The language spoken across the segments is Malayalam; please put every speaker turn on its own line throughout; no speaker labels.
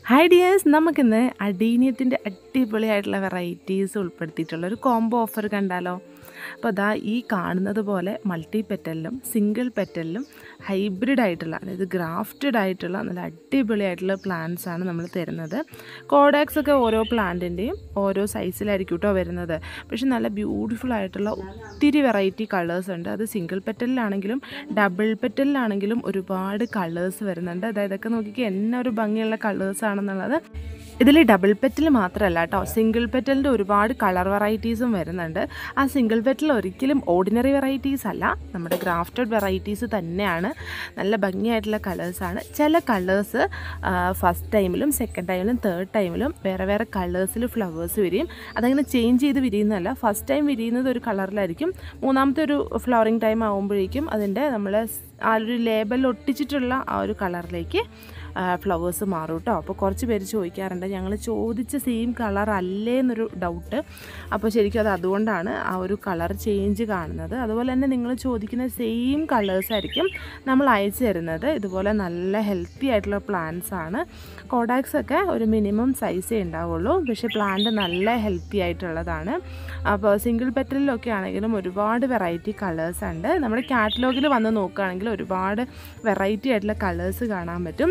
ഹായ് ഡിയേഴ്സ് നമുക്കിന്ന് അഡീനിയത്തിൻ്റെ അടിപൊളിയായിട്ടുള്ള വെറൈറ്റീസ് ഉൾപ്പെടുത്തിയിട്ടുള്ള ഒരു കോംബോ ഓഫർ കണ്ടാലോ അപ്പോൾ അതാ ഈ കാണുന്നത് പോലെ മൾട്ടി പെറ്റലിലും സിംഗിൾ പെറ്റലിലും ഹൈബ്രിഡ് ആയിട്ടുള്ള അതായത് ഗ്രാഫ്റ്റഡ് ആയിട്ടുള്ള നല്ല അടിപൊളിയായിട്ടുള്ള പ്ലാന്റ്സ് ആണ് നമ്മൾ തരുന്നത് കോഡാക്സ് ഒക്കെ ഓരോ പ്ലാന്റിൻ്റെയും ഓരോ സൈസിലായിരിക്കും കേട്ടോ വരുന്നത് പക്ഷെ നല്ല ബ്യൂട്ടിഫുൾ ആയിട്ടുള്ള ഒത്തിരി വെറൈറ്റി കളേഴ്സ് ഉണ്ട് അത് സിംഗിൾ പെറ്റലിലാണെങ്കിലും ഡബിൾ പെറ്റലിലാണെങ്കിലും ഒരുപാട് കളേഴ്സ് വരുന്നുണ്ട് അതായത് ഇതൊക്കെ നോക്കിക്കുക എന്നെ ഒരു ഭംഗിയുള്ള കളേഴ്സ് ആണെന്നുള്ളത് ഇതിൽ ഡബിൾ പെറ്റൽ മാത്രമല്ല കേട്ടോ സിംഗിൾ പെറ്റലിൻ്റെ ഒരുപാട് കളർ വെറൈറ്റീസും വരുന്നുണ്ട് ആ സിംഗിൾ പെറ്റൽ ഒരിക്കലും ഓർഡിനറി വെറൈറ്റീസ് അല്ല നമ്മുടെ ഗ്രാഫ്റ്റഡ് വെറൈറ്റീസ് തന്നെയാണ് നല്ല ഭംഗിയായിട്ടുള്ള കളേഴ്സാണ് ചില കളേഴ്സ് ഫസ്റ്റ് ടൈമിലും സെക്കൻഡ് ടൈമിലും തേർഡ് ടൈമിലും വേറെ വേറെ കളേഴ്സിൽ ഫ്ലവേഴ്സ് വിരിയും അതങ്ങനെ ചേഞ്ച് ചെയ്ത് വിരിയുന്നതല്ല ഫസ്റ്റ് ടൈം വിരിയുന്നത് ഒരു കളറിലായിരിക്കും മൂന്നാമത്തെ ഒരു ഫ്ലവറിങ് ടൈം ആകുമ്പോഴേക്കും അതിൻ്റെ നമ്മൾ ആ ഒരു ലേബലിൽ ഒട്ടിച്ചിട്ടുള്ള ആ ഒരു കളറിലേക്ക് ഫ്ലവേഴ്സ് മാറും കേട്ടോ അപ്പോൾ കുറച്ച് പേര് ചോദിക്കാറുണ്ട് ഞങ്ങൾ ചോദിച്ച സെയിം കളർ അല്ലേ എന്നൊരു ഡൗട്ട് അപ്പോൾ ശരിക്കും അത് അതുകൊണ്ടാണ് ആ ഒരു കളർ ചേഞ്ച് കാണുന്നത് അതുപോലെ തന്നെ നിങ്ങൾ ചോദിക്കുന്ന സെയിം കളേഴ്സ് ആയിരിക്കും നമ്മൾ അയച്ചു തരുന്നത് ഇതുപോലെ നല്ല ഹെൽത്തി ആയിട്ടുള്ള പ്ലാന്റ്സ് ആണ് കോഡാക്സ് ഒക്കെ ഒരു മിനിമം സൈസേ ഉണ്ടാവുള്ളൂ പക്ഷേ പ്ലാന്റ് നല്ല ഹെൽത്തി ആയിട്ടുള്ളതാണ് അപ്പോൾ സിംഗിൾ പെറ്റലിലൊക്കെ ആണെങ്കിലും ഒരുപാട് വെറൈറ്റി കളേഴ്സ് ഉണ്ട് നമ്മുടെ കാറ്റലോഗിൽ വന്ന് നോക്കുകയാണെങ്കിൽ ഒരുപാട് വെറൈറ്റി ആയിട്ടുള്ള കളേഴ്സ് കാണാൻ പറ്റും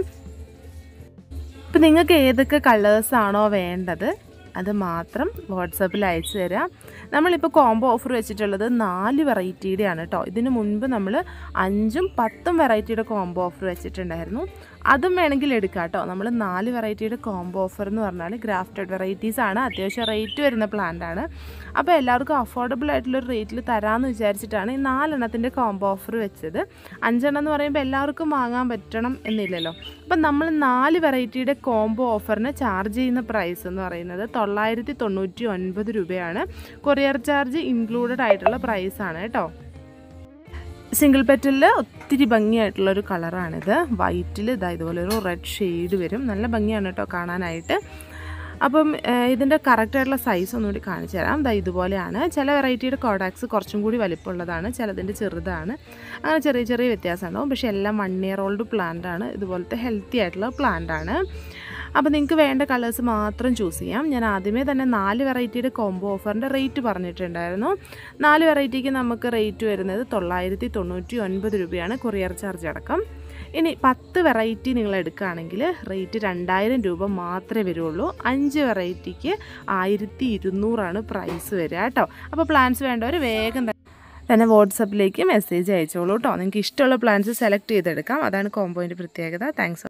ഇപ്പം നിങ്ങൾക്ക് ഏതൊക്കെ കളേഴ്സാണോ വേണ്ടത് അത് മാത്രം വാട്സാപ്പിൽ അയച്ചു തരാം നമ്മളിപ്പോൾ കോംബോ ഓഫർ വെച്ചിട്ടുള്ളത് നാല് വെറൈറ്റിയുടെയാണ് കേട്ടോ ഇതിന് മുൻപ് നമ്മൾ അഞ്ചും പത്തും വെറൈറ്റിയുടെ കോംബോ ഓഫർ വെച്ചിട്ടുണ്ടായിരുന്നു അതും വേണമെങ്കിൽ എടുക്കാം കേട്ടോ നമ്മൾ നാല് വെറൈറ്റിയുടെ കോംബോ ഓഫർ എന്ന് പറഞ്ഞാൽ ഗ്രാഫ്റ്റഡ് വെറൈറ്റീസ് ആണ് അത്യാവശ്യം റേറ്റ് വരുന്ന പ്ലാന്റ് ആണ് അപ്പോൾ എല്ലാവർക്കും അഫോർഡബിൾ ആയിട്ടുള്ളൊരു റേറ്റിൽ തരാമെന്ന് വിചാരിച്ചിട്ടാണ് ഈ നാലെണ്ണത്തിൻ്റെ കോംബോ ഓഫർ വെച്ചത് അഞ്ചെണ്ണം എന്ന് പറയുമ്പോൾ എല്ലാവർക്കും വാങ്ങാൻ പറ്റണം എന്നില്ലല്ലോ അപ്പം നമ്മൾ നാല് വെറൈറ്റിയുടെ കോംബോ ഓഫറിന് ചാർജ് ചെയ്യുന്ന പ്രൈസ് എന്ന് പറയുന്നത് തൊള്ളായിരത്തി തൊണ്ണൂറ്റി ഒൻപത് രൂപയാണ് കൊറിയർ ചാർജ് ഇൻക്ലൂഡഡ് ആയിട്ടുള്ള പ്രൈസാണ് കേട്ടോ സിംഗിൾ പെറ്റലിൽ ഒത്തിരി ഭംഗിയായിട്ടുള്ള ഒരു കളറാണിത് വൈറ്റിൽ ഇതാ ഇതുപോലെ ഒരു റെഡ് ഷെയ്ഡ് വരും നല്ല ഭംഗിയാണ് കേട്ടോ കാണാനായിട്ട് അപ്പം ഇതിൻ്റെ കറക്റ്റായിട്ടുള്ള സൈസ് ഒന്നുകൂടി കാണിച്ചു തരാം ദാ ഇതുപോലെയാണ് ചില വെറൈറ്റിയുടെ കോഡാക്സ് കുറച്ചും കൂടി വലിപ്പമുള്ളതാണ് ചിലതിൻ്റെ ചെറുതാണ് അങ്ങനെ ചെറിയ ചെറിയ വ്യത്യാസം ഉണ്ടാവും പക്ഷേ എല്ലാം വൺ ഇയർ ഓൾഡ് പ്ലാന്റ് ആണ് ഇതുപോലത്തെ ഹെൽത്തി ആയിട്ടുള്ള പ്ലാന്റ് ആണ് അപ്പോൾ നിങ്ങൾക്ക് വേണ്ട കളേഴ്സ് മാത്രം ചൂസ് ചെയ്യാം ഞാൻ ആദ്യമേ തന്നെ നാല് വെറൈറ്റിയുടെ കോംബോ ഓഫറിൻ്റെ റേറ്റ് പറഞ്ഞിട്ടുണ്ടായിരുന്നു നാല് വെറൈറ്റിക്ക് നമുക്ക് റേറ്റ് വരുന്നത് തൊള്ളായിരത്തി തൊണ്ണൂറ്റി ഒൻപത് രൂപയാണ് കൊറിയർ ചാർജ് അടക്കം ഇനി പത്ത് വെറൈറ്റി നിങ്ങൾ എടുക്കുകയാണെങ്കിൽ റേറ്റ് രണ്ടായിരം രൂപ മാത്രമേ വരുള്ളൂ അഞ്ച് വെറൈറ്റിക്ക് ആയിരത്തി ഇരുന്നൂറാണ് പ്രൈസ് വരിക കേട്ടോ അപ്പോൾ പ്ലാൻസ് വേണ്ടവർ വേഗം തന്നെ വാട്സപ്പിലേക്ക് മെസ്സേജ് അയച്ചോളൂ കേട്ടോ നിങ്ങൾക്ക് ഇഷ്ടമുള്ള പ്ലാൻസ് സെലക്ട് ചെയ്തെടുക്കാം അതാണ് കോംബോയിൻ്റെ പ്രത്യേകത താങ്ക്സ്